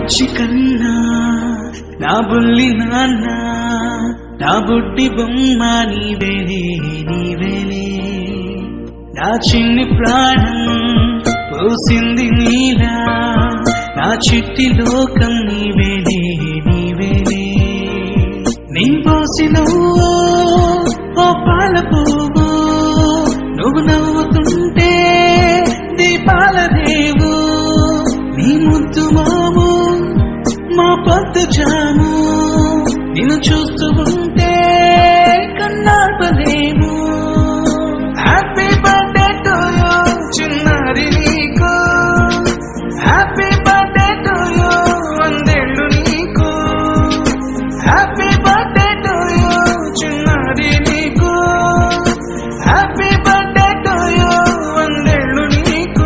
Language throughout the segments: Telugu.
బుచ్చి కన్నా నా బుల్లి నాన్న నా బుడ్డి బొమ్మ నీవేలే నీవేలే నా చిన్ని ప్రాణం పోసింది నీలా నా చిట్టి లోకం నీవేలే నీవేలే నీ పోసిన ఓ పాల పువ్వు నువ్వు నవ్వుతుంటే దీపాల రేవు నీ ముద్దు మాము మా పొద్దు జాము నిన్ను చూస్తూ ఉంటే కన్నాపలేము హ్యాపీ బర్త్డే టు యూ చిన్నారి నీకు హ్యాపీ బర్త్డే టు యూ వందేళ్ళు నీకు హ్యాపీ బర్త్డే టు యూ చిన్నారి నీకు హ్యాపీ బర్త్డే టు యూ వందేళ్ళు నీకు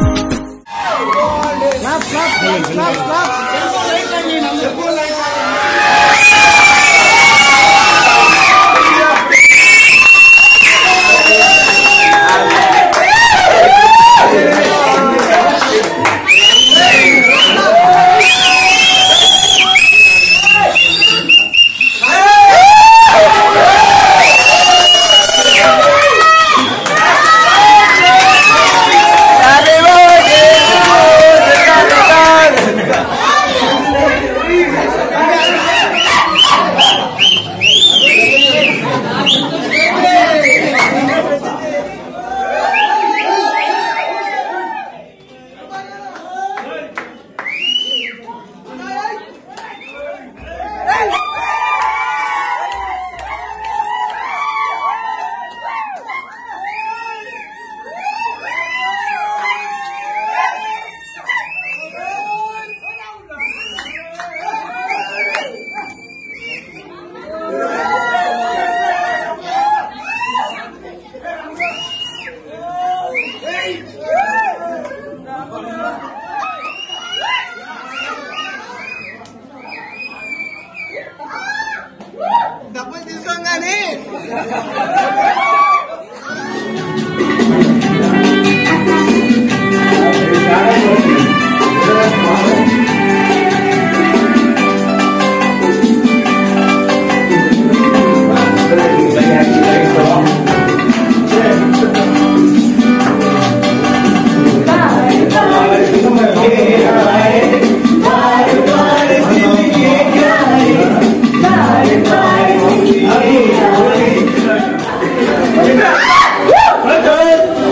డబ్బులు తీసుకోగానే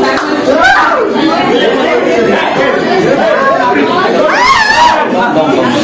Vamos, vamos.